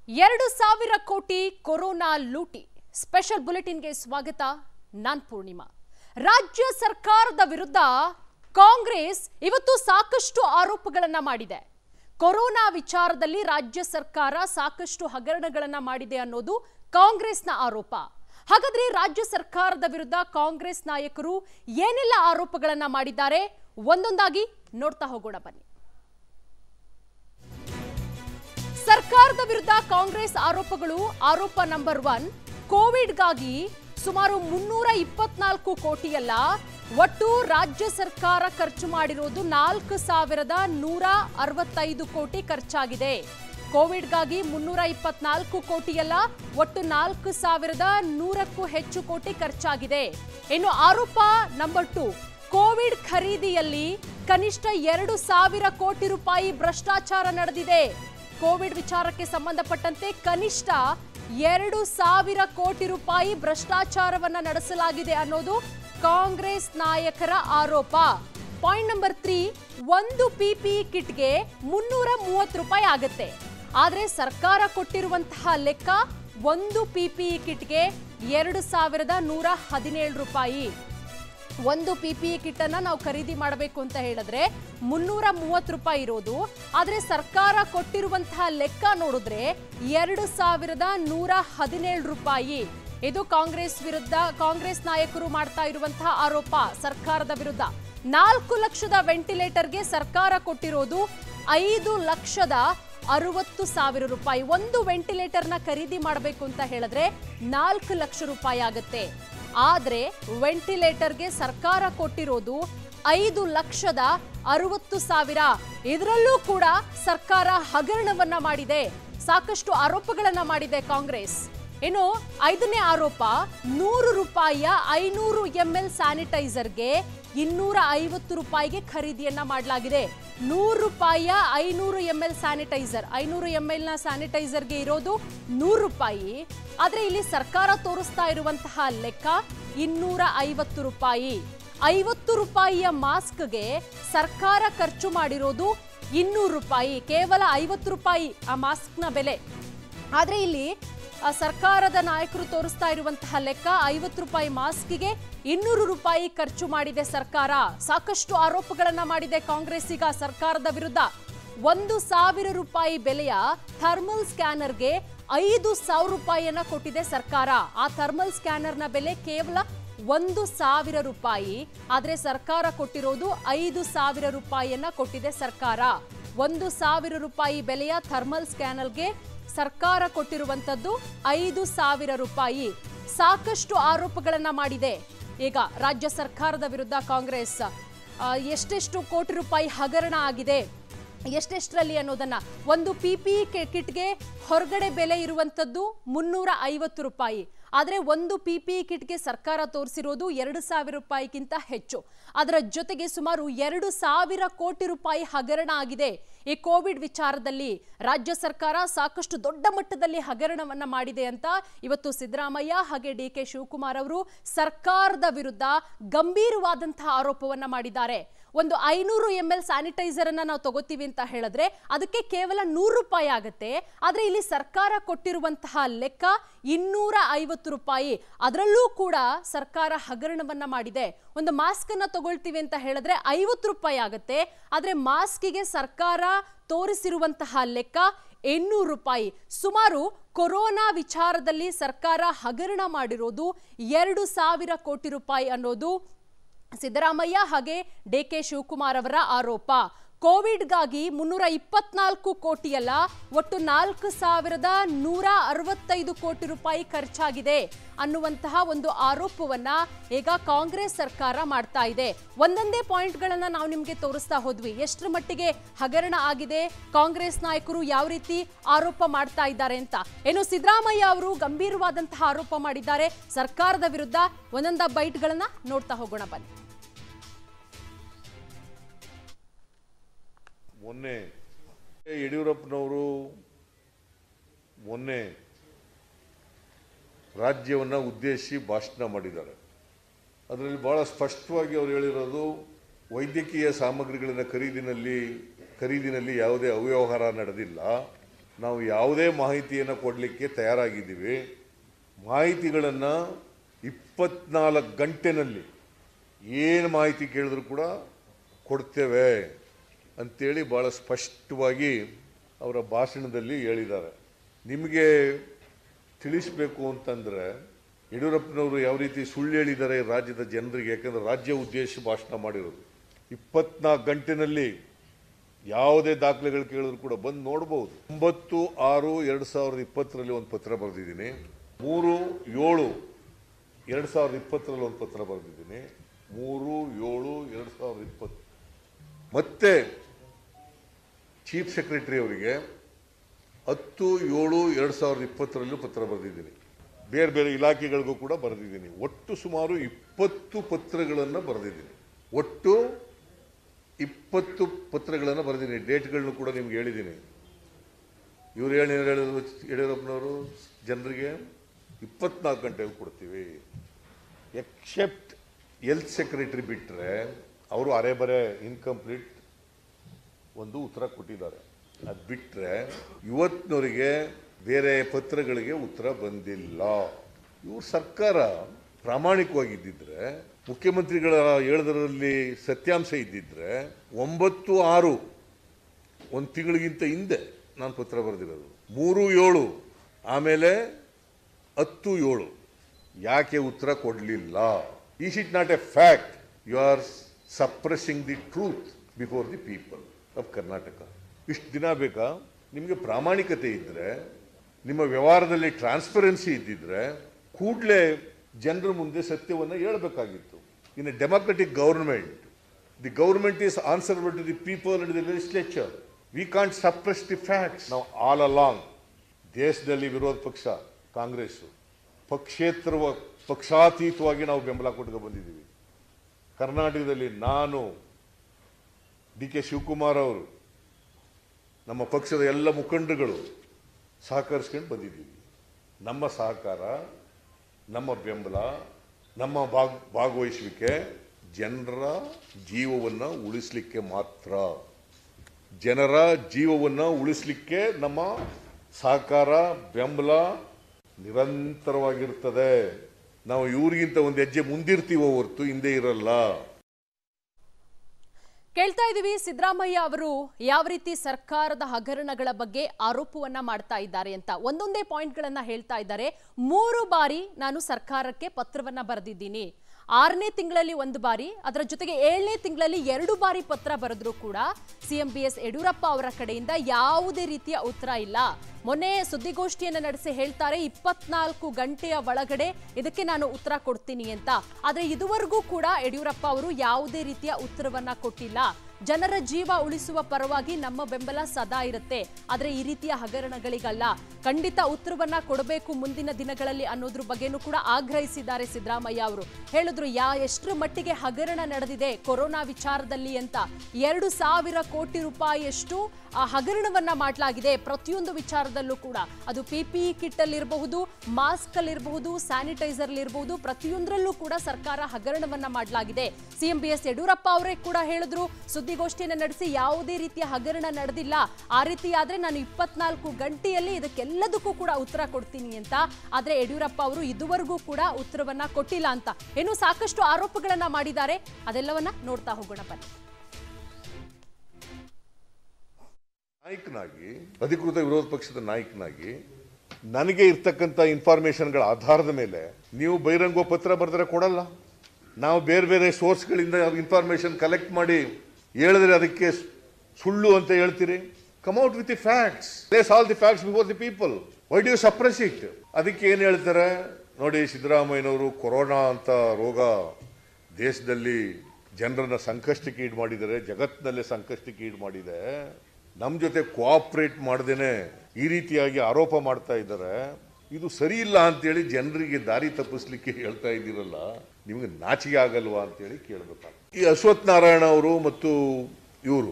ಎರಡು ಸಾವಿರ ಕೋಟಿ ಕೊರೋನಾ ಲೂಟಿ ಸ್ಪೆಷಲ್ ಬುಲೆಟಿನ್ಗೆ ಸ್ವಾಗತ ನಾನ್ ಪೂರ್ಣಿಮಾ ರಾಜ್ಯ ಸರ್ಕಾರದ ವಿರುದ್ಧ ಕಾಂಗ್ರೆಸ್ ಇವತ್ತು ಸಾಕಷ್ಟು ಆರೋಪಗಳನ್ನ ಮಾಡಿದೆ ಕೊರೋನಾ ವಿಚಾರದಲ್ಲಿ ರಾಜ್ಯ ಸರ್ಕಾರ ಸಾಕಷ್ಟು ಹಗರಣಗಳನ್ನ ಮಾಡಿದೆ ಅನ್ನೋದು ಕಾಂಗ್ರೆಸ್ನ ಆರೋಪ ಹಾಗಾದ್ರೆ ರಾಜ್ಯ ಸರ್ಕಾರದ ವಿರುದ್ಧ ಕಾಂಗ್ರೆಸ್ ನಾಯಕರು ಏನೆಲ್ಲ ಆರೋಪಗಳನ್ನ ಮಾಡಿದ್ದಾರೆ ಒಂದೊಂದಾಗಿ ನೋಡ್ತಾ ಹೋಗೋಣ ಬನ್ನಿ ಸರ್ಕಾರದ ವಿರುದ್ಧ ಕಾಂಗ್ರೆಸ್ ಆರೋಪಗಳು ಆರೋಪ ನಂಬರ್ ಒನ್ ಕೋವಿಡ್ಗಾಗಿ ಸುಮಾರು ಮುನ್ನೂರ ಇಪ್ಪತ್ನಾಲ್ಕು ಕೋಟಿಯಲ್ಲ ಒಟ್ಟು ರಾಜ್ಯ ಸರ್ಕಾರ ಖರ್ಚು ಮಾಡಿರೋದು ನಾಲ್ಕು ಸಾವಿರದ ನೂರ ಅರವತ್ತೈದು ಕೋಟಿ ಖರ್ಚಾಗಿದೆ ಕೋವಿಡ್ಗಾಗಿ ಮುನ್ನೂರ ಇಪ್ಪತ್ನಾಲ್ಕು ಕೋಟಿಯಲ್ಲ ಒಟ್ಟು ನಾಲ್ಕು ಸಾವಿರದ ನೂರಕ್ಕೂ ಹೆಚ್ಚು ಕೋಟಿ ಖರ್ಚಾಗಿದೆ ಇನ್ನು ಆರೋಪ ನಂಬರ್ ಟು ಕೋವಿಡ್ ಖರೀದಿಯಲ್ಲಿ ಕನಿಷ್ಠ ಎರಡು ಸಾವಿರ ಕೋಟಿ ರೂಪಾಯಿ ಭ್ರಷ್ಟಾಚಾರ ನಡೆದಿದೆ ಕೋವಿಡ್ ವಿಚಾರಕ್ಕೆ ಸಂಬಂಧಪಟ್ಟಂತೆ ಕನಿಷ್ಠ ಎರಡು ಸಾವಿರ ಕೋಟಿ ರೂಪಾಯಿ ಭ್ರಷ್ಟಾಚಾರವನ್ನ ನಡೆಸಲಾಗಿದೆ ಅನ್ನೋದು ಕಾಂಗ್ರೆಸ್ ನಾಯಕರ ಆರೋಪ ಪಾಯಿಂಟ್ ನಂಬರ್ ತ್ರೀ ಒಂದು ಪಿಪಿ ಕಿಟ್ಗೆ ಮುನ್ನೂರ ಮೂವತ್ತು ರೂಪಾಯಿ ಆಗುತ್ತೆ ಆದ್ರೆ ಸರ್ಕಾರ ಕೊಟ್ಟಿರುವಂತಹ ಲೆಕ್ಕ ಒಂದು ಪಿಪಿ ಕಿಟ್ಗೆ ಎರಡು ಸಾವಿರದ ನೂರ ಹದಿನೇಳು ರೂಪಾಯಿ ಒಂದು ಪಿ ಪಿ ಇ ಕಿಟ್ ಅನ್ನ ನಾವು ಖರೀದಿ ಮಾಡಬೇಕು ಅಂತ ಹೇಳಿದ್ರೆ ಮುನ್ನೂರ ಮೂವತ್ತು ರೂಪಾಯಿ ಇರೋದು ಆದ್ರೆ ಸರ್ಕಾರ ಕೊಟ್ಟಿರುವಂತಹ ಲೆಕ್ಕ ನೋಡಿದ್ರೆ ಎರಡು ಸಾವಿರದ ನೂರ ಹದಿನೇಳು ರೂಪಾಯಿ ಇದು ಕಾಂಗ್ರೆಸ್ ವಿರುದ್ಧ ಕಾಂಗ್ರೆಸ್ ನಾಯಕರು ಮಾಡ್ತಾ ಇರುವಂತಹ ಆರೋಪ ಸರ್ಕಾರದ ವಿರುದ್ಧ ನಾಲ್ಕು ಲಕ್ಷದ ವೆಂಟಿಲೇಟರ್ಗೆ ಸರ್ಕಾರ ಕೊಟ್ಟಿರೋದು ಐದು ಲಕ್ಷದ ಅರವತ್ತು ಸಾವಿರ ರೂಪಾಯಿ ಒಂದು ವೆಂಟಿಲೇಟರ್ನ ಖರೀದಿ ಮಾಡಬೇಕು ಅಂತ ಹೇಳಿದ್ರೆ ನಾಲ್ಕು ಲಕ್ಷ ರೂಪಾಯಿ ಆಗುತ್ತೆ ಆದ್ರೆ ವೆಂಟಿಲೇಟರ್ಗೆ ಸರ್ಕಾರ ಕೊಟ್ಟಿರೋದು ಐದು ಲಕ್ಷದ ಅರವತ್ತು ಸಾವಿರ ಇದರಲ್ಲೂ ಕೂಡ ಸರ್ಕಾರ ಹಗರಣವನ್ನ ಮಾಡಿದೆ ಸಾಕಷ್ಟು ಆರೋಪಗಳನ್ನ ಮಾಡಿದೆ ಕಾಂಗ್ರೆಸ್ ಇನ್ನು ಐದನೇ ಆರೋಪ ನೂರು ರೂಪಾಯಿಯ ಐನೂರು ಎಂ ಎಲ್ ಸ್ಯಾನಿಟೈಸರ್ಗೆ ಇನ್ನೂರ ಐವತ್ತು ರೂಪಾಯಿಗೆ ಖರೀದಿಯನ್ನ ಮಾಡಲಾಗಿದೆ ನೂರು ರೂಪಾಯಿಯ ಐನೂರು ಎಂ ಎಲ್ ಸ್ಯಾನಿಟೈಸರ್ ಐನೂರು ಎಂ ಎಲ್ ನ ಸ್ಯಾನಿಟೈಸರ್ಗೆ ಇರೋದು ನೂರು ರೂಪಾಯಿ ಆದ್ರೆ ಇಲ್ಲಿ ಸರ್ಕಾರ ತೋರಿಸ್ತಾ ಇರುವಂತಹ ಲೆಕ್ಕ ಇನ್ನೂರ ಐವತ್ತು ರೂಪಾಯಿ ಐವತ್ತು ರೂಪಾಯಿಯ ಮಾಸ್ಕ್ಗೆ ಸರ್ಕಾರ ಖರ್ಚು ಮಾಡಿರೋದು ಇನ್ನೂರು ರೂಪಾಯಿ ಕೇವಲ ಐವತ್ತು ರೂಪಾಯಿ ಆ ಮಾಸ್ಕ್ನ ಬೆಲೆ ಆದ್ರೆ ಇಲ್ಲಿ ಆ ಸರ್ಕಾರದ ನಾಯಕರು ತೋರಿಸ್ತಾ ಇರುವಂತಹ ಲೆಕ್ಕ ಐವತ್ತು ರೂಪಾಯಿ ಮಾಸ್ಕ್ಗೆ ಇನ್ನೂರು ರೂಪಾಯಿ ಖರ್ಚು ಮಾಡಿದೆ ಸರ್ಕಾರ ಸಾಕಷ್ಟು ಆರೋಪಗಳನ್ನ ಮಾಡಿದೆ ಕಾಂಗ್ರೆಸ್ ಈಗ ಸರ್ಕಾರದ ವಿರುದ್ಧ ಒಂದು ಸಾವಿರ ರೂಪಾಯಿ ಬೆಲೆಯ ಥರ್ಮಲ್ ಸ್ಕ್ಯಾನರ್ಗೆ ಐದು ಸಾವಿರ ರೂಪಾಯಿಯನ್ನ ಕೊಟ್ಟಿದೆ ಸರ್ಕಾರ ಆ ಥರ್ಮಲ್ ಸ್ಕ್ಯಾನರ್ನ ಬೆಲೆ ಕೇವಲ ಒಂದು ಸಾವಿರ ರೂಪಾಯಿ ಆದ್ರೆ ಸರ್ಕಾರ ಕೊಟ್ಟಿರೋದು ಐದು ಸಾವಿರ ರೂಪಾಯಿಯನ್ನ ಕೊಟ್ಟಿದೆ ಸರ್ಕಾರ ಒಂದು ಸಾವಿರ ರೂಪಾಯಿ ಬೆಲೆಯ ಥರ್ಮಲ್ ಸ್ಕ್ಯಾನರ್ಗೆ ಸರ್ಕಾರ ಕೊಟ್ಟಿರುವಂತದ್ದು ಐದು ಸಾವಿರ ರೂಪಾಯಿ ಸಾಕಷ್ಟು ಆರೋಪಗಳನ್ನ ಮಾಡಿದೆ ಈಗ ರಾಜ್ಯ ಸರ್ಕಾರದ ವಿರುದ್ಧ ಕಾಂಗ್ರೆಸ್ ಆ, ಎಷ್ಟೆಷ್ಟು ಕೋಟಿ ರೂಪಾಯಿ ಹಗರಣ ಆಗಿದೆ ಎಷ್ಟೆಷ್ಟರಲ್ಲಿ ಅನ್ನೋದನ್ನ ಒಂದು ಪಿ ಪಿ ಕಿಟ್ಗೆ ಹೊರಗಡೆ ಬೆಲೆ ಇರುವಂತದ್ದು ಮುನ್ನೂರ ಐವತ್ತು ರೂಪಾಯಿ ಆದರೆ ಒಂದು ಪಿ ಪಿ ಕಿಟ್ಗೆ ಸರ್ಕಾರ ತೋರಿಸಿರೋದು ಎರಡು ಸಾವಿರ ರೂಪಾಯಿಗಿಂತ ಹೆಚ್ಚು ಅದರ ಜೊತೆಗೆ ಸುಮಾರು ಎರಡು ಸಾವಿರ ಕೋಟಿ ರೂಪಾಯಿ ಹಗರಣ ಆಗಿದೆ ಈ ಕೋವಿಡ್ ವಿಚಾರದಲ್ಲಿ ರಾಜ್ಯ ಸರ್ಕಾರ ಸಾಕಷ್ಟು ದೊಡ್ಡ ಮಟ್ಟದಲ್ಲಿ ಹಗರಣವನ್ನ ಮಾಡಿದೆ ಅಂತ ಇವತ್ತು ಸಿದ್ದರಾಮಯ್ಯ ಹಾಗೆ ಡಿ ಕೆ ಶಿವಕುಮಾರ್ ಅವರು ಸರ್ಕಾರದ ವಿರುದ್ಧ ಗಂಭೀರವಾದಂತಹ ಆರೋಪವನ್ನ ಮಾಡಿದ್ದಾರೆ ಒಂದು ಐನೂರು ಎಂ ಎಲ್ ಸ್ಯಾನಿಟೈಸರ್ ಅನ್ನ ನಾವು ತಗೋತೀವಿ ಅಂತ ಹೇಳಿದ್ರೆ ಅದಕ್ಕೆ ಕೇವಲ ನೂರು ರೂಪಾಯಿ ಆಗುತ್ತೆ ಆದ್ರೆ ಇಲ್ಲಿ ಸರ್ಕಾರ ಕೊಟ್ಟಿರುವಂತಹ ಲೆಕ್ಕ ಇನ್ನೂರ ಐವತ್ತು ರೂಪಾಯಿ ಅದರಲ್ಲೂ ಕೂಡ ಸರ್ಕಾರ ಹಗರಣವನ್ನ ಮಾಡಿದೆ ಒಂದು ಮಾಸ್ಕ್ ಅನ್ನ ತಗೊಳ್ತೀವಿ ಅಂತ ಹೇಳಿದ್ರೆ ಐವತ್ತು ರೂಪಾಯಿ ಆಗುತ್ತೆ ಆದ್ರೆ ಮಾಸ್ಕಿಗೆ ಸರ್ಕಾರ ತೋರಿಸಿರುವಂತಹ ಲೆಕ್ಕ ಇನ್ನೂರು ರೂಪಾಯಿ ಸುಮಾರು ಕೊರೋನಾ ವಿಚಾರದಲ್ಲಿ ಸರ್ಕಾರ ಹಗರಣ ಮಾಡಿರೋದು ಎರಡು ಸಾವಿರ ಕೋಟಿ ರೂಪಾಯಿ ಅನ್ನೋದು ಸಿದ್ದರಾಮಯ್ಯ ಹಾಗೆ ಡಿ ಕೆ ಶಿವಕುಮಾರ್ ಅವರ ಆರೋಪ ಕೋವಿಡ್ಗಾಗಿ ಮುನ್ನೂರ ಇಪ್ಪತ್ನಾಲ್ಕು ಕೋಟಿಯಲ್ಲ ಒಟ್ಟು ನಾಲ್ಕು ಸಾವಿರದ ನೂರ ಅರವತ್ತೈದು ಕೋಟಿ ರೂಪಾಯಿ ಖರ್ಚಾಗಿದೆ ಅನ್ನುವಂತಹ ಒಂದು ಆರೋಪವನ್ನ ಈಗ ಕಾಂಗ್ರೆಸ್ ಸರ್ಕಾರ ಮಾಡ್ತಾ ಇದೆ ಒಂದೊಂದೇ ಪಾಯಿಂಟ್ಗಳನ್ನ ನಾವು ನಿಮಗೆ ತೋರಿಸ್ತಾ ಹೋದ್ವಿ ಎಷ್ಟರ ಮಟ್ಟಿಗೆ ಹಗರಣ ಆಗಿದೆ ಕಾಂಗ್ರೆಸ್ ನಾಯಕರು ಯಾವ ರೀತಿ ಆರೋಪ ಮಾಡ್ತಾ ಇದ್ದಾರೆ ಅಂತ ಏನು ಸಿದ್ದರಾಮಯ್ಯ ಅವರು ಗಂಭೀರವಾದಂತಹ ಆರೋಪ ಮಾಡಿದ್ದಾರೆ ಸರ್ಕಾರದ ವಿರುದ್ಧ ಒಂದೊಂದ ಬೈಟ್ಗಳನ್ನ ನೋಡ್ತಾ ಹೋಗೋಣ ಬನ್ನಿ ಮೊನ್ನೆ ಯಡಿಯೂರಪ್ಪನವರು ಮೊನ್ನೆ ರಾಜ್ಯವನ್ನು ಉದ್ದೇಶಿಸಿ ಭಾಷಣ ಮಾಡಿದ್ದಾರೆ ಅದರಲ್ಲಿ ಭಾಳ ಸ್ಪಷ್ಟವಾಗಿ ಅವರು ಹೇಳಿರೋದು ವೈದ್ಯಕೀಯ ಸಾಮಗ್ರಿಗಳಿನ ಖರೀದಿನಲ್ಲಿ ಖರೀದಿನಲ್ಲಿ ಯಾವುದೇ ಅವ್ಯವಹಾರ ನಡೆದಿಲ್ಲ ನಾವು ಯಾವುದೇ ಮಾಹಿತಿಯನ್ನು ಕೊಡಲಿಕ್ಕೆ ತಯಾರಾಗಿದ್ದೀವಿ ಮಾಹಿತಿಗಳನ್ನು ಇಪ್ಪತ್ನಾಲ್ಕು ಗಂಟೆನಲ್ಲಿ ಏನು ಮಾಹಿತಿ ಕೇಳಿದ್ರು ಕೂಡ ಕೊಡ್ತೇವೆ ಅಂತೇಳಿ ಭಾಳ ಸ್ಪಷ್ಟವಾಗಿ ಅವರ ಭಾಷಣದಲ್ಲಿ ಹೇಳಿದ್ದಾರೆ ನಿಮಗೆ ತಿಳಿಸ್ಬೇಕು ಅಂತಂದರೆ ಯಡಿಯೂರಪ್ಪನವರು ಯಾವ ರೀತಿ ಸುಳ್ಳು ಹೇಳಿದ್ದಾರೆ ರಾಜ್ಯದ ಜನರಿಗೆ ಯಾಕಂದರೆ ರಾಜ್ಯ ಉದ್ದೇಶ ಭಾಷಣ ಮಾಡಿರೋದು ಇಪ್ಪತ್ನಾಲ್ಕು ಗಂಟೆನಲ್ಲಿ ಯಾವುದೇ ದಾಖಲೆಗಳು ಕೇಳಿದ್ರು ಕೂಡ ಬಂದು ನೋಡ್ಬೋದು ಒಂಬತ್ತು ಆರು ಎರಡು ಸಾವಿರದ ಇಪ್ಪತ್ತರಲ್ಲಿ ಒಂದು ಪತ್ರ ಬರೆದಿದ್ದೀನಿ ಮೂರು ಏಳು ಎರಡು ಸಾವಿರದ ಇಪ್ಪತ್ತರಲ್ಲಿ ಒಂದು ಪತ್ರ ಬರೆದಿದ್ದೀನಿ ಮೂರು ಏಳು ಎರಡು ಸಾವಿರದ ಇಪ್ಪತ್ತು ಮತ್ತೆ ಚೀಫ್ ಸೆಕ್ರೆಟರಿ ಅವರಿಗೆ ಹತ್ತು ಏಳು ಎರಡು ಸಾವಿರದ ಇಪ್ಪತ್ತರಲ್ಲೂ ಪತ್ರ ಬರೆದಿದ್ದೀನಿ ಬೇರೆ ಬೇರೆ ಇಲಾಖೆಗಳಿಗೂ ಕೂಡ ಬರೆದಿದ್ದೀನಿ ಒಟ್ಟು ಸುಮಾರು ಇಪ್ಪತ್ತು ಪತ್ರಗಳನ್ನು ಬರೆದಿದ್ದೀನಿ ಒಟ್ಟು ಇಪ್ಪತ್ತು ಪತ್ರಗಳನ್ನು ಬರೆದಿದ್ದೀನಿ ಡೇಟ್ಗಳನ್ನು ಕೂಡ ನಿಮ್ಗೆ ಹೇಳಿದ್ದೀನಿ ಇವ್ರು ಏನು ಹೇಳಿದ್ರು ಯಡಿಯೂರಪ್ಪನವರು ಜನರಿಗೆ ಇಪ್ಪತ್ನಾಲ್ಕು ಗಂಟೆಗೆ ಕೊಡ್ತೀವಿ ಎಕ್ಸೆಪ್ಟ್ ಹೆಲ್ತ್ ಸೆಕ್ರೆಟರಿ ಬಿಟ್ಟರೆ ಅವರು ಅರೆ ಬರೆ ಇನ್ಕಂಪ್ಲೀಟ್ ಒಂದು ಉತ್ತರ ಕೊಟ್ಟಿದ್ದಾರೆ ಅದು ಬಿಟ್ಟರೆ ಇವತ್ತಿನವರಿಗೆ ಬೇರೆ ಪತ್ರಗಳಿಗೆ ಉತ್ತರ ಬಂದಿಲ್ಲ ಇವ್ರ ಸರ್ಕಾರ ಪ್ರಾಮಾಣಿಕವಾಗಿದ್ದಿದ್ರೆ ಮುಖ್ಯಮಂತ್ರಿಗಳ ಹೇಳದರಲ್ಲಿ ಸತ್ಯಾಂಶ ಇದ್ದಿದ್ರೆ ಒಂಬತ್ತು ಆರು ಒಂದು ತಿಂಗಳಿಗಿಂತ ಹಿಂದೆ ನಾನು ಪತ್ರ ಬರೆದಿರೋದು ಮೂರು ಏಳು ಆಮೇಲೆ ಹತ್ತು ಏಳು ಯಾಕೆ ಉತ್ತರ ಕೊಡಲಿಲ್ಲ is it not a fact you are suppressing the truth before the people of Karnataka ಇಷ್ಟು ದಿನ ಬೇಕಾ ನಿಮಗೆ ಪ್ರಾಮಾಣಿಕತೆ ಇದ್ದರೆ ನಿಮ್ಮ ವ್ಯವಹಾರದಲ್ಲಿ ಟ್ರಾನ್ಸ್ಪರೆನ್ಸಿ ಇದ್ದಿದ್ರೆ ಕೂಡಲೇ ಜನರ ಮುಂದೆ ಸತ್ಯವನ್ನು ಹೇಳಬೇಕಾಗಿತ್ತು in a democratic government the government is answerable to the people and the legislature we can't suppress the facts ನಾವು ಆಲ್ ಅಲಾಂಗ್ ದೇಶದಲ್ಲಿ ವಿರೋಧ ಪಕ್ಷ ಕಾಂಗ್ರೆಸ್ಸು ಪಕ್ಷೇತರ ಪಕ್ಷಾತೀತವಾಗಿ ನಾವು ಬೆಂಬಲ ಕೊಟ್ಟು ಬಂದಿದ್ದೀವಿ ಕರ್ನಾಟಕದಲ್ಲಿ ನಾನು ಡಿ ಕೆ ಶಿವಕುಮಾರ್ ಅವರು ನಮ್ಮ ಪಕ್ಷದ ಎಲ್ಲ ಮುಖಂಡರುಗಳು ಸಹಕರಿಸ್ಕೊಂಡು ಬಂದಿದ್ದೀವಿ ನಮ್ಮ ಸಹಕಾರ ನಮ್ಮ ಬೆಂಬಲ ನಮ್ಮ ಭಾಗ್ ಭಾಗವಹಿಸುವಿಕೆ ಜನರ ಜೀವವನ್ನು ಉಳಿಸಲಿಕ್ಕೆ ಮಾತ್ರ ಜನರ ಜೀವವನ್ನು ಉಳಿಸಲಿಕ್ಕೆ ನಮ್ಮ ಸಹಕಾರ ಬೆಂಬಲ ನಿರಂತರವಾಗಿರ್ತದೆ ನಾವು ಇವ್ರಿಗಿಂತ ಒಂದು ಹೆಜ್ಜೆ ಮುಂದಿರ್ತೀವೋ ಹೊರತು ಹಿಂದೆ ಇರಲ್ಲ ಕೇಳ್ತಾ ಇದೀವಿ ಸಿದ್ದರಾಮಯ್ಯ ಅವರು ಯಾವ ರೀತಿ ಸರ್ಕಾರದ ಹಗರಣಗಳ ಬಗ್ಗೆ ಆರೋಪವನ್ನ ಮಾಡ್ತಾ ಇದ್ದಾರೆ ಅಂತ ಒಂದೊಂದೇ ಪಾಯಿಂಟ್ಗಳನ್ನ ಹೇಳ್ತಾ ಇದ್ದಾರೆ ಮೂರು ಬಾರಿ ನಾನು ಸರ್ಕಾರಕ್ಕೆ ಪತ್ರವನ್ನ ಬರೆದಿದ್ದೀನಿ ಆರನೇ ತಿಂಗಳಲ್ಲಿ ಒಂದು ಬಾರಿ ಅದರ ಜೊತೆಗೆ ಏಳನೇ ತಿಂಗಳಲ್ಲಿ ಎರಡು ಬಾರಿ ಪತ್ರ ಬರೆದ್ರು ಕೂಡ ಸಿಎಂ ಬಿ ಎಸ್ ಯಡಿಯೂರಪ್ಪ ಅವರ ಕಡೆಯಿಂದ ಯಾವುದೇ ರೀತಿಯ ಉತ್ತರ ಇಲ್ಲ ಮೊನ್ನೆ ಸುದ್ದಿಗೋಷ್ಠಿಯನ್ನು ನಡೆಸಿ ಹೇಳ್ತಾರೆ ಇಪ್ಪತ್ನಾಲ್ಕು ಗಂಟೆಯ ಒಳಗಡೆ ಇದಕ್ಕೆ ನಾನು ಉತ್ತರ ಕೊಡ್ತೀನಿ ಅಂತ ಆದ್ರೆ ಇದುವರೆಗೂ ಕೂಡ ಯಡಿಯೂರಪ್ಪ ಅವರು ಯಾವುದೇ ರೀತಿಯ ಉತ್ತರವನ್ನ ಕೊಟ್ಟಿಲ್ಲ ಜನರ ಜೀವ ಉಳಿಸುವ ಪರವಾಗಿ ನಮ್ಮ ಬೆಂಬಲ ಸದಾ ಇರುತ್ತೆ ಆದ್ರೆ ಈ ರೀತಿಯ ಹಗರಣಗಳಿಗಲ್ಲ ಖಂಡಿತ ಉತ್ತರವನ್ನ ಕೊಡಬೇಕು ಮುಂದಿನ ದಿನಗಳಲ್ಲಿ ಅನ್ನೋದ್ರ ಬಗ್ಗೆನೂ ಕೂಡ ಆಗ್ರಹಿಸಿದ್ದಾರೆ ಸಿದ್ದರಾಮಯ್ಯ ಅವರು ಹೇಳಿದ್ರು ಯಾ ಎಷ್ಟರ ಮಟ್ಟಿಗೆ ಹಗರಣ ನಡೆದಿದೆ ಕೊರೋನಾ ವಿಚಾರದಲ್ಲಿ ಅಂತ ಎರಡು ಸಾವಿರ ಕೋಟಿ ರೂಪಾಯಿಯಷ್ಟು ಆ ಹಗರಣವನ್ನ ಮಾಡಲಾಗಿದೆ ಪ್ರತಿಯೊಂದು ವಿಚಾರದಲ್ಲೂ ಕೂಡ ಅದು ಪಿಪಿಇ ಕಿಟ್ ಅಲ್ಲಿ ಇರಬಹುದು ಮಾಸ್ಕ್ ಅಲ್ಲಿ ಇರಬಹುದು ಸ್ಯಾನಿಟೈಸರ್ ಇರಬಹುದು ಪ್ರತಿಯೊಂದರಲ್ಲೂ ಕೂಡ ಸರ್ಕಾರ ಹಗರಣವನ್ನ ಮಾಡಲಾಗಿದೆ ಸಿಎಂ ಬಿ ಎಸ್ ಯಡಿಯೂರಪ್ಪ ಅವರೇ ಕೂಡ ಹೇಳಿದ್ರು ಸುದ್ದಿಗೋಷ್ಠಿಯನ್ನು ನಡೆಸಿ ಯಾವುದೇ ರೀತಿಯ ಹಗರಣ ನಡೆದಿಲ್ಲ ಆ ರೀತಿ ಆದ್ರೆ ನಾನು ಇಪ್ಪತ್ನಾಲ್ಕು ಗಂಟೆಯಲ್ಲಿ ಇದಕ್ಕೆಲ್ಲದಕ್ಕೂ ಕೂಡ ಉತ್ತರ ಕೊಡ್ತೀನಿ ಅಂತ ಆದ್ರೆ ಯಡಿಯೂರಪ್ಪ ಅವರು ಇದುವರೆಗೂ ಕೂಡ ಉತ್ತರವನ್ನ ಕೊಟ್ಟಿಲ್ಲ ಅಂತ ಇನ್ನು ಸಾಕಷ್ಟು ಆರೋಪಗಳನ್ನ ಮಾಡಿದ್ದಾರೆ ಅದೆಲ್ಲವನ್ನ ನೋಡ್ತಾ ಹೋಗೋಣ ಬನ್ನಿ ನಾಯಕನಾಗಿ ಅಧಿಕೃತ ವಿರೋಧ ಪಕ್ಷದ ನಾಯಕನಾಗಿ ನನಗೆ ಇರ್ತಕ್ಕಂಥ ಇನ್ಫಾರ್ಮೇಶನ್ಗಳ ಆಧಾರದ ಮೇಲೆ ನೀವು ಬಹಿರಂಗ ಪತ್ರ ಬರೆದ್ರೆ ಕೊಡಲ್ಲ ನಾವು ಬೇರೆ ಬೇರೆ ಸೋರ್ಸ್ಗಳಿಂದ ಇನ್ಫಾರ್ಮೇಶನ್ ಕಲೆಕ್ಟ್ ಮಾಡಿ ಹೇಳಿದ್ರೆ ಅದಕ್ಕೆ ಸುಳ್ಳು ಅಂತ ಹೇಳ್ತೀರಿ come out with the facts place all the facts before the people why do you suppress it ಅದಕ್ಕೆ ಏನು ಹೇಳ್ತಾರೆ ನೋಡಿ ಸಿದ್ದರಾಮಯ್ಯನವರು ಕೊರೋನಾ ಅಂತ ರೋಗ ದೇಶದಲ್ಲಿ ಜನರನ್ನ ಸಂಕಷ್ಟಕ್ಕೆ ಈಡು ಮಾಡಿದ್ದಾರೆ ಜಗತ್ತಿನಲ್ಲೇ ಸಂಕಷ್ಟಕ್ಕೆ ಈಡು ಮಾಡಿದೆ ನಮ್ಮ ಜೊತೆ ಕೋಆಪರೇಟ್ ಮಾಡ್ದೇನೆ ಈ ರೀತಿಯಾಗಿ ಆರೋಪ ಮಾಡ್ತಾ ಇದ್ದಾರೆ ಇದು ಸರಿ ಇಲ್ಲ ಅಂತೇಳಿ ಜನರಿಗೆ ದಾರಿ ತಪ್ಪಿಸ್ಲಿಕ್ಕೆ ಹೇಳ್ತಾ ಇದ್ದೀರಲ್ಲ ನಿಮಗೆ ನಾಚಿಕೆ ಆಗಲ್ವಾ ಅಂತೇಳಿ ಕೇಳಬೇಕಾಗ ಈ ಅಶ್ವಥ್ ನಾರಾಯಣ ಅವರು ಮತ್ತು ಇವರು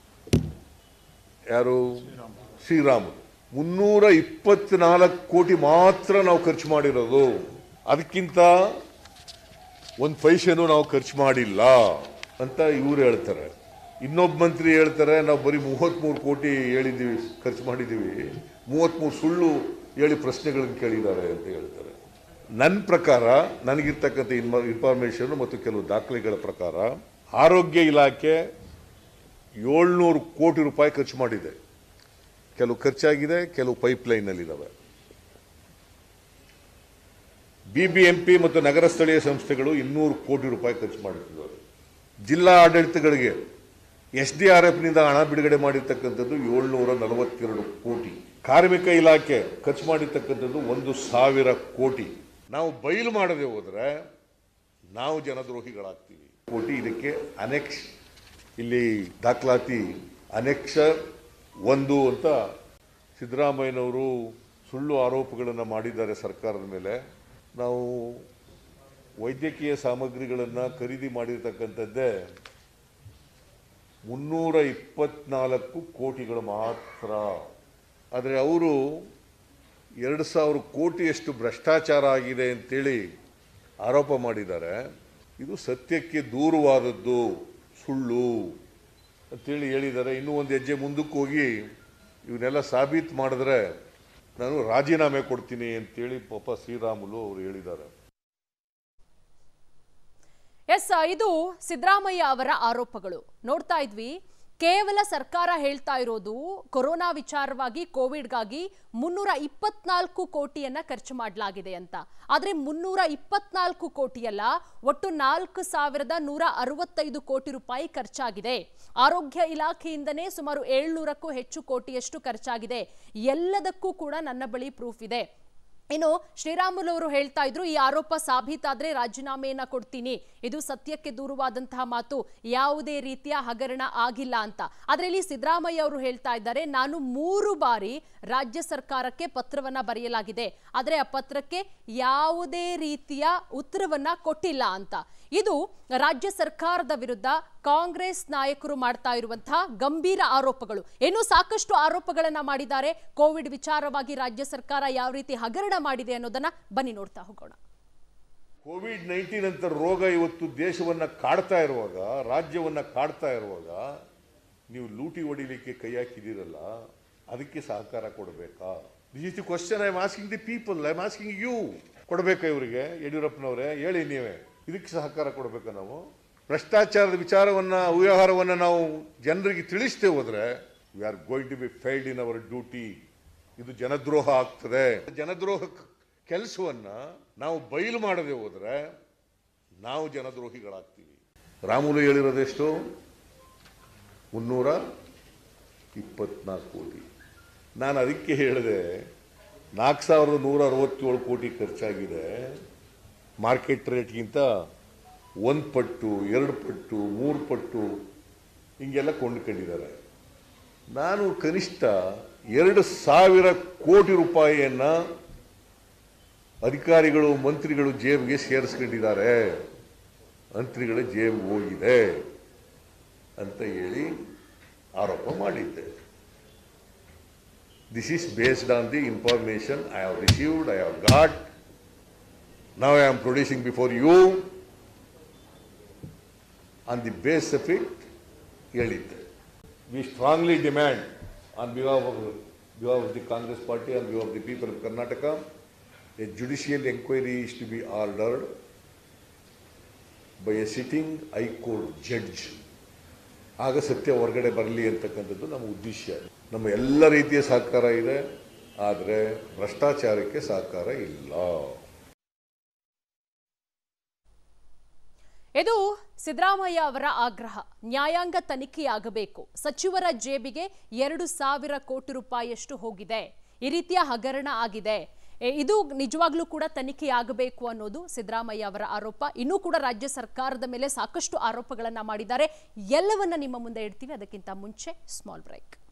ಯಾರು ಶ್ರೀರಾಮುಲು ಮುನ್ನೂರ ಇಪ್ಪತ್ನಾಲ್ಕು ಕೋಟಿ ಮಾತ್ರ ನಾವು ಖರ್ಚು ಮಾಡಿರೋದು ಅದಕ್ಕಿಂತ ಒಂದು ಪೈಸೆನೂ ನಾವು ಖರ್ಚು ಮಾಡಿಲ್ಲ ಅಂತ ಇವ್ರು ಹೇಳ್ತಾರೆ ಇನ್ನೊಬ್ಬ ಮಂತ್ರಿ ಹೇಳ್ತಾರೆ ನಾವು ಬರೀ ಮೂವತ್ತ್ಮೂರು ಕೋಟಿ ಹೇಳಿದ್ದೀವಿ ಖರ್ಚು ಮಾಡಿದ್ದೀವಿ ಮೂವತ್ತ್ಮೂರು ಸುಳ್ಳು ಹೇಳಿ ಪ್ರಶ್ನೆಗಳನ್ನು ಕೇಳಿದ್ದಾರೆ ಅಂತ ಹೇಳ್ತಾರೆ ನನ್ನ ಪ್ರಕಾರ ನನಗಿರ್ತಕ್ಕಂಥ ಇನ್ಮ ಇನ್ಫಾರ್ಮೇಷನ್ ಮತ್ತು ಕೆಲವು ದಾಖಲೆಗಳ ಪ್ರಕಾರ ಆರೋಗ್ಯ ಇಲಾಖೆ ಏಳ್ನೂರು ಕೋಟಿ ರೂಪಾಯಿ ಖರ್ಚು ಮಾಡಿದೆ ಕೆಲವು ಖರ್ಚಾಗಿದೆ ಕೆಲವು ಪೈಪ್ಲೈನಲ್ಲಿದ್ದಾವೆ ಬಿ ಬಿ ಎಂ ಪಿ ಮತ್ತು ನಗರ ಸ್ಥಳೀಯ ಸಂಸ್ಥೆಗಳು ಇನ್ನೂರು ಕೋಟಿ ರೂಪಾಯಿ ಖರ್ಚು ಮಾಡಿದ್ದಾರೆ ಜಿಲ್ಲಾ ಆಡಳಿತಗಳಿಗೆ ಎಸ್ ಡಿ ಆರ್ ಎಫ್ನಿಂದ ಹಣ ಬಿಡುಗಡೆ ಮಾಡಿರ್ತಕ್ಕಂಥದ್ದು ಏಳ್ನೂರ ನಲವತ್ತೆರಡು ಕೋಟಿ ಕಾರ್ಮಿಕ ಇಲಾಖೆ ಖರ್ಚು ಮಾಡಿರ್ತಕ್ಕಂಥದ್ದು ಒಂದು ಸಾವಿರ ಕೋಟಿ ನಾವು ಬಯಲು ಮಾಡದೆ ಹೋದರೆ ನಾವು ಜನದ್ರೋಹಿಗಳಾಗ್ತೀವಿ ಕೋಟಿ ಇದಕ್ಕೆ ಅನೆಕ್ಷ ಇಲ್ಲಿ ದಾಖಲಾತಿ ಅನೆಕ್ಷ ಒಂದು ಅಂತ ಸಿದ್ದರಾಮಯ್ಯನವರು ಸುಳ್ಳು ಆರೋಪಗಳನ್ನು ಮಾಡಿದ್ದಾರೆ ಸರ್ಕಾರದ ಮೇಲೆ ನಾವು ವೈದ್ಯಕೀಯ ಸಾಮಗ್ರಿಗಳನ್ನು ಖರೀದಿ ಮಾಡಿರ್ತಕ್ಕಂಥದ್ದೇ ಮುನ್ನೂರ ಇಪ್ಪತ್ನಾಲ್ಕು ಕೋಟಿಗಳು ಮಾತ್ರ ಆದರೆ ಅವರು ಎರಡು ಸಾವಿರ ಕೋಟಿಯಷ್ಟು ಭ್ರಷ್ಟಾಚಾರ ಆಗಿದೆ ಅಂತೇಳಿ ಆರೋಪ ಮಾಡಿದ್ದಾರೆ ಇದು ಸತ್ಯಕ್ಕೆ ದೂರವಾದದ್ದು ಸುಳ್ಳು ಅಂತೇಳಿ ಹೇಳಿದ್ದಾರೆ ಇನ್ನೂ ಒಂದು ಹೆಜ್ಜೆ ಮುಂದಕ್ಕೆ ಹೋಗಿ ಇವನ್ನೆಲ್ಲ ಸಾಬೀತು ಮಾಡಿದ್ರೆ ನಾನು ರಾಜೀನಾಮೆ ಕೊಡ್ತೀನಿ ಅಂತೇಳಿ ಪಾಪ ಶ್ರೀರಾಮುಲು ಅವರು ಹೇಳಿದ್ದಾರೆ ಎಸ್ ಇದು ಸಿದ್ದರಾಮಯ್ಯ ಅವರ ಆರೋಪಗಳು ನೋಡ್ತಾ ಇದ್ವಿ ಕೇವಲ ಸರ್ಕಾರ ಹೇಳ್ತಾ ಇರೋದು ಕೊರೋನಾ ವಿಚಾರವಾಗಿ ಕೋವಿಡ್ಗಾಗಿ ಮುನ್ನೂರ ಇಪ್ಪತ್ನಾಲ್ಕು ಕೋಟಿಯನ್ನ ಖರ್ಚು ಮಾಡಲಾಗಿದೆ ಅಂತ ಆದ್ರೆ ಮುನ್ನೂರ ಇಪ್ಪತ್ನಾಲ್ಕು ಕೋಟಿಯಲ್ಲ ಒಟ್ಟು ನಾಲ್ಕು ಸಾವಿರದ ನೂರ ಅರವತ್ತೈದು ಕೋಟಿ ರೂಪಾಯಿ ಖರ್ಚಾಗಿದೆ ಆರೋಗ್ಯ ಇಲಾಖೆಯಿಂದನೇ ಸುಮಾರು ಏಳ್ನೂರಕ್ಕೂ ಹೆಚ್ಚು ಕೋಟಿಯಷ್ಟು ಖರ್ಚಾಗಿದೆ ಎಲ್ಲದಕ್ಕೂ ಕೂಡ ನನ್ನ ಬಳಿ ಪ್ರೂಫ್ ಇದೆ ಇನ್ನು ಶ್ರೀರಾಮುಲು ಅವರು ಹೇಳ್ತಾ ಇದ್ರು ಈ ಆರೋಪ ಸಾಬೀತಾದ್ರೆ ರಾಜೀನಾಮೆಯನ್ನ ಕೊಡ್ತೀನಿ ಇದು ಸತ್ಯಕ್ಕೆ ದೂರವಾದಂತಹ ಮಾತು ಯಾವುದೇ ರೀತಿಯ ಹಗರಣ ಆಗಿಲ್ಲ ಅಂತ ಆದ್ರೆ ಇಲ್ಲಿ ಸಿದ್ದರಾಮಯ್ಯ ಅವರು ಹೇಳ್ತಾ ಇದ್ದಾರೆ ನಾನು ಮೂರು ಬಾರಿ ರಾಜ್ಯ ಸರ್ಕಾರಕ್ಕೆ ಪತ್ರವನ್ನ ಬರೆಯಲಾಗಿದೆ ಆದ್ರೆ ಆ ಪತ್ರಕ್ಕೆ ಯಾವುದೇ ರೀತಿಯ ಉತ್ತರವನ್ನ ಕೊಟ್ಟಿಲ್ಲ ಅಂತ ಇದು ರಾಜ್ಯ ಸರ್ಕಾರದ ವಿರುದ್ಧ ಕಾಂಗ್ರೆಸ್ ನಾಯಕರು ಮಾಡ್ತಾ ಇರುವಂತಹ ಗಂಭೀರ ಆರೋಪಗಳು ಇನ್ನೂ ಸಾಕಷ್ಟು ಆರೋಪಗಳನ್ನ ಮಾಡಿದ್ದಾರೆ ಕೋವಿಡ್ ವಿಚಾರವಾಗಿ ರಾಜ್ಯ ಸರ್ಕಾರ ಯಾವ ರೀತಿ ಹಗರಣ ಮಾಡಿದೆ ಅನ್ನೋದನ್ನ ಬನ್ನಿ ನೋಡ್ತಾ ಹೋಗೋಣ ಕೋವಿಡ್ ನೈನ್ಟೀನ್ ಅಂತ ರೋಗ ಇವತ್ತು ದೇಶವನ್ನ ಕಾಡ್ತಾ ಇರುವಾಗ ರಾಜ್ಯವನ್ನ ಕಾಡ್ತಾ ಇರುವಾಗ ನೀವು ಲೂಟಿ ಹೊಡಿಲಿಕ್ಕೆ ಕೈ ಹಾಕಿದಿರಲ್ಲ ಅದಕ್ಕೆ ಸಹಕಾರ ಕೊಡಬೇಕಾ this is the question I am asking the people I am asking you ಕೊಡಬೇಕಾ ಇವರಿಗೆ ಯಡಿಯೂರಪ್ಪನವರೇ ಹೇಳಿ ನೀವೇ ಇದಕ್ಕೆ ಸಹಕಾರ ಕೊಡಬೇಕಾ ನಾವು ಭ್ರಷ್ಟಾಚಾರದ ವಿಚಾರವನ್ನ ಅವ್ಯವಹಾರವನ್ನ ನಾವು ಜನರಿಗೆ ತಿಳಿಸ್ತೇ ಹೋದ್ರೆ we are going to be failed in our duty ಇದು ಜನದ್ರೋಹ ಆಗ್ತದೆ ಜನದ್ರೋಹ ಕೆಲಸವನ್ನ ನಾವು ಬಯಲು ಮಾಡದೆ ಹೋದ್ರೆ ನಾವು ಜನದ್ರೋಹಿಗಳಾಗ್ತೀವಿ ರಾಮುಲು ಹೇಳಿರೋದೆಷ್ಟು ಮುನ್ನೂರ ಇಪ್ಪತ್ನಾಲ್ಕು ಕೋಟಿ ನಾನು ಅದಕ್ಕೆ ಹೇಳಿದೆ ನಾಲ್ಕು ಸಾವಿರದ ನೂರ ಅರವತ್ತೇಳು ಕೋಟಿ ಖರ್ಚಾಗಿದೆ ಮಾರ್ಕೆಟ್ ರೇಟ್ಗಿಂತ ಒಂದು ಪಟ್ಟು ಎರಡು ಪಟ್ಟು ಮೂರು ಪಟ್ಟು ಹಿಂಗೆಲ್ಲ ಕೊಂಡ್ಕೊಂಡಿದ್ದಾರೆ ನಾನು ಕನಿಷ್ಠ ಎರಡು ಸಾವಿರ ಕೋಟಿ ರೂಪಾಯಿಯನ್ನ ಅಧಿಕಾರಿಗಳು ಮಂತ್ರಿಗಳು ಜೇಬಿಗೆ ಸೇರಿಸ್ಕೊಂಡಿದ್ದಾರೆ ಮಂತ್ರಿಗಳ ಜೇಬು ಹೋಗಿದೆ ಅಂತ ಹೇಳಿ ಆರೋಪ ಮಾಡಿದ್ದೆ this is based on the information I have received I have got now I am producing before you on the base of it ಹೇಳಿದ್ದೆ we strongly demand on behalf of behalf of the Congress party on behalf of the people of Karnataka a judicial enquiry is to be ordered by a sitting high court judge ಆಗ ಸತ್ಯ ಹೊರಗಡೆ ಬರಲಿ ಅಂತಕ್ಕಂಥದ್ದು ನಮ್ಮ ಉದ್ದೇಶ ನಮ್ಮ ಎಲ್ಲ ರೀತಿಯ ಸಹಕಾರ ಇದೆ ಆದರೆ ಭ್ರಷ್ಟಾಚಾರಕ್ಕೆ ಸಹಕಾರ ಇಲ್ಲ ಇದು ಸಿದ್ದರಾಮಯ್ಯ ಅವರ ಆಗ್ರಹ ನ್ಯಾಯಾಂಗ ತನಿಖೆಯಾಗಬೇಕು ಸಚಿವರ ಜೇಬಿಗೆ ಎರಡು ಸಾವಿರ ಕೋಟಿ ರೂಪಾಯಿಯಷ್ಟು ಹೋಗಿದೆ ಈ ರೀತಿಯ ಹಗರಣ ಆಗಿದೆ ಎ, ಇದು ನಿಜವಾಗ್ಲೂ ಕೂಡ ತನಿಖೆಯಾಗಬೇಕು ಅನ್ನೋದು ಸಿದ್ದರಾಮಯ್ಯ ಅವರ ಆರೋಪ ಇನ್ನೂ ಕೂಡ ರಾಜ್ಯ ಸರ್ಕಾರದ ಮೇಲೆ ಸಾಕಷ್ಟು ಆರೋಪಗಳನ್ನ ಮಾಡಿದ್ದಾರೆ ಎಲ್ಲವನ್ನ ನಿಮ್ಮ ಮುಂದೆ ಇಡ್ತೀವಿ ಅದಕ್ಕಿಂತ ಮುಂಚೆ ಸ್ಮಾಲ್ ಬ್ರೇಕ್